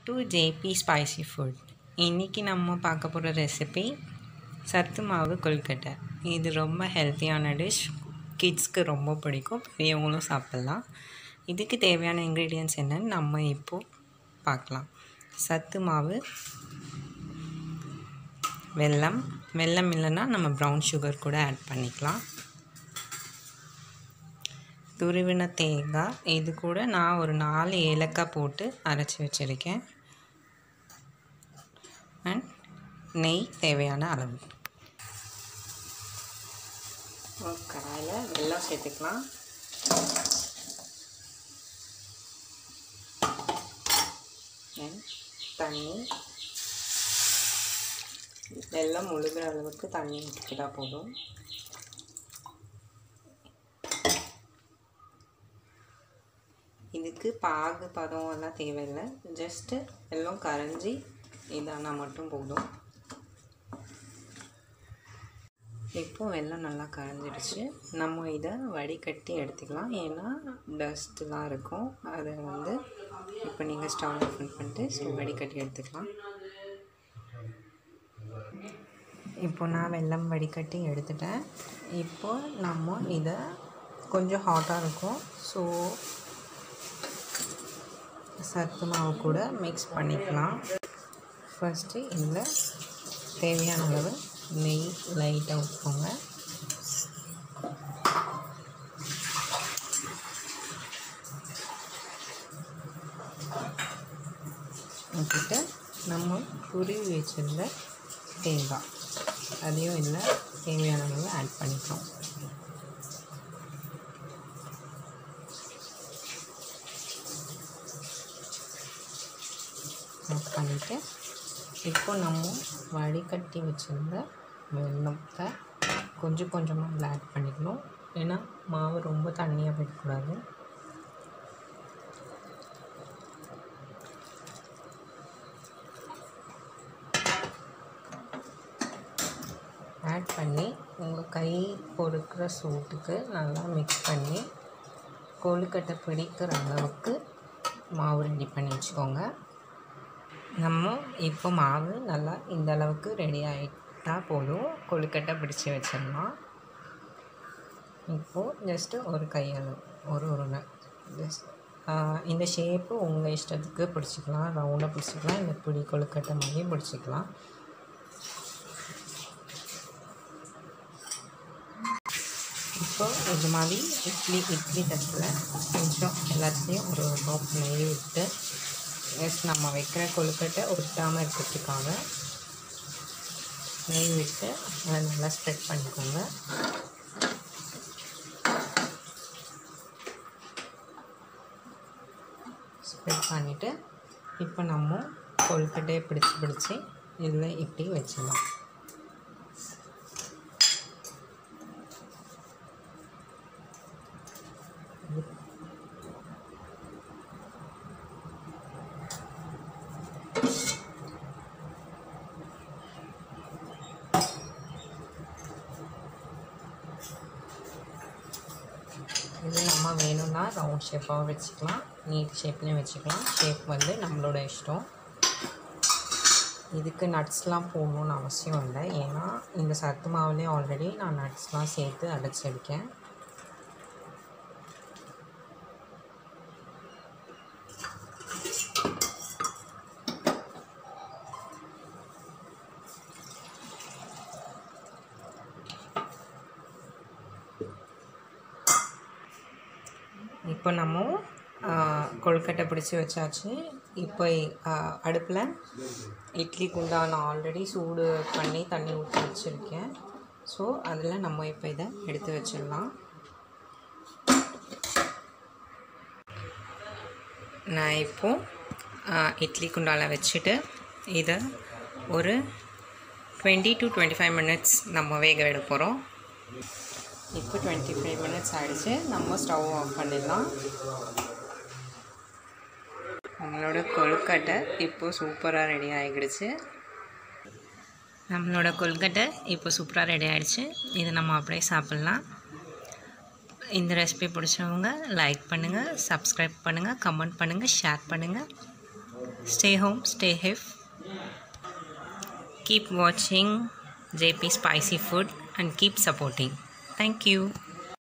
To JP spicy food இன்றைக்கி நம்ம பார்க்க போகிற ரெசிபி சத்து மாவு கொழுக்கட்டை இது ரொம்ப ஹெல்த்தியான டிஷ் கிட்ஸ்க்கு ரொம்ப பிடிக்கும் பெரியவங்களும் சாப்பிட்லாம் இதுக்கு தேவையான இன்க்ரீடியன்ட்ஸ் என்னன்னு நம்ம இப்போது பார்க்கலாம் சத்து மாவு வெல்லம் வெல்லம் இல்லைன்னா நம்ம ப்ரௌன் சுகர் கூட ஆட் பண்ணிக்கலாம் துருவின தேங்காய் இது கூட நான் ஒரு நாலு ஏலக்காய் போட்டு அரைச்சி வச்சுருக்கேன் அண்ட் நெய் தேவையான அளவு ஒரு கடாயில் வெல்லம் சேர்த்துக்கலாம் அண்ட் தண்ணி வெல்லம் முழுகிற அளவுக்கு தண்ணி ஊற்றிக்கிட்டா போதும் இதுக்கு பாகு பதம் எல்லாம் தேவையில்லை ஜஸ்ட்டு எல்லாம் கரைஞ்சி இதானா மட்டும் போதும் இப்போ வெள்ளம் நல்லா கரைஞ்சிடுச்சு நம்ம இதை வடிகட்டி எடுத்துக்கலாம் ஏன்னா டஸ்ட்லாம் இருக்கும் அதை வந்து இப்போ நீங்கள் ஸ்டவ் ஓப்பன் பண்ணிட்டு ஸோ வடிகட்டி எடுத்துக்கலாம் இப்போ நான் வெல்லம் வடிகட்டி எடுத்துட்டேன் இப்போ நம்ம இதை கொஞ்சம் ஹாட்டாக இருக்கும் ஸோ சத்து மாவு கூட மிக்ஸ் பண்ணிக்கலாம் ஃபஸ்ட்டு இதில் தேவையான அளவு நெய் லைட்டாக ஊற்றுக்கோங்க ஊற்றிட்டு நம்ம துருவி வச்சிருந்த தேங்காய் அதையும் இதில் தேவையான அளவு ஆட் பண்ணிக்கலாம் ஆட் பண்ணிவிட்டு இப்போ நம்ம வடிகட்டி வச்சுருந்த வெள்ளத்தை கொஞ்சம் கொஞ்சமாக இதில் ஆட் பண்ணிக்கணும் ஏன்னா மாவு ரொம்ப தண்ணியாக போயிடக்கூடாது ஆட் பண்ணி உங்கள் கை பொறுக்கிற சூட்டுக்கு நல்லா மிக்ஸ் பண்ணி கொழுக்கட்டை பிடிக்கிற அளவுக்கு மாவு ரெடி பண்ணி வச்சுக்கோங்க நம்ம இப்போ மாவு நல்லா இந்த அளவுக்கு ரெடி ஆகிட்டால் போதும் கொழுக்கட்டை பிடிச்சி வச்சிடலாம் இப்போது ஜஸ்ட்டு ஒரு கையளவு ஒரு உருளை ஜஸ்ட் இந்த ஷேப்பு உங்கள் இஷ்டத்துக்கு பிடிச்சிக்கலாம் ரவுண்டாக பிடிச்சிக்கலாம் இந்த பிடி கொழுக்கட்டை மாதிரி பிடிச்சிக்கலாம் இப்போ இது மாதிரி இட்லி இட்லி தட்டில் கொஞ்சம் எல்லாத்தையும் ஒரு ட்ராப் நெய் விட்டு எஸ் நம்ம வைக்கிற கொழுக்கட்டை ஒட்டாமல் இருக்கிறதுக்காக நெய் விட்டு அதை நல்லா ஸ்ப்ரெட் பண்ணிக்கோங்க ஸ்ப்ரெட் பண்ணிவிட்டு இப்போ நம்ம கொழுக்கட்டையை பிடிச்சி பிடிச்சி இதில் இப்படி வச்சிடலாம் இது நம்ம வேணும்னா ரவுண்ட் ஷேப்பாகவும் வச்சுக்கலாம் நீட் ஷேப்லேயும் வச்சுக்கலாம் ஷேப் வந்து நம்மளோட இஷ்டம் இதுக்கு நட்ஸ்லாம் போடணுன்னு அவசியம் இல்லை ஏன்னா இந்த சத்து மாவுலேயே ஆல்ரெடி நான் நட்ஸ்லாம் சேர்த்து அடைச்சிருக்கேன் இப்போ நம்ம கொழுக்கட்டை பிடிச்சி வச்சாச்சு இப்போ அடுப்பில் இட்லி குண்டா நான் ஆல்ரெடி சூடு பண்ணி தண்ணி ஊற்றி வச்சுருக்கேன் ஸோ அதில் நம்ம இப்போ இதை எடுத்து வச்சிடலாம் நான் இப்போது இட்லி குண்டாவில் வச்சுட்டு இதை ஒரு twenty to twenty five minutes நம்ம வேக விட போகிறோம் இப்போ டுவெண்ட்டி ஃபைவ் மினிட்ஸ் ஆகிடுச்சு நம்ம ஸ்டவ் ஆஃப் பண்ணிடலாம் நம்மளோட கொழுக்கட்டை இப்போது சூப்பராக ரெடி ஆகிடுச்சு நம்மளோட கொழுக்கட்டை இப்போ சூப்பராக ரெடி ஆகிடுச்சு இதை நம்ம அப்படியே சாப்பிட்லாம் இந்த ரெசிபி பிடிச்சவங்க லைக் பண்ணுங்கள் சப்ஸ்கிரைப் பண்ணுங்கள் கமெண்ட் பண்ணுங்கள் ஷேர் பண்ணுங்கள் Stay home, stay safe. Keep watching JP Spicy Food and keep supporting. Thank you.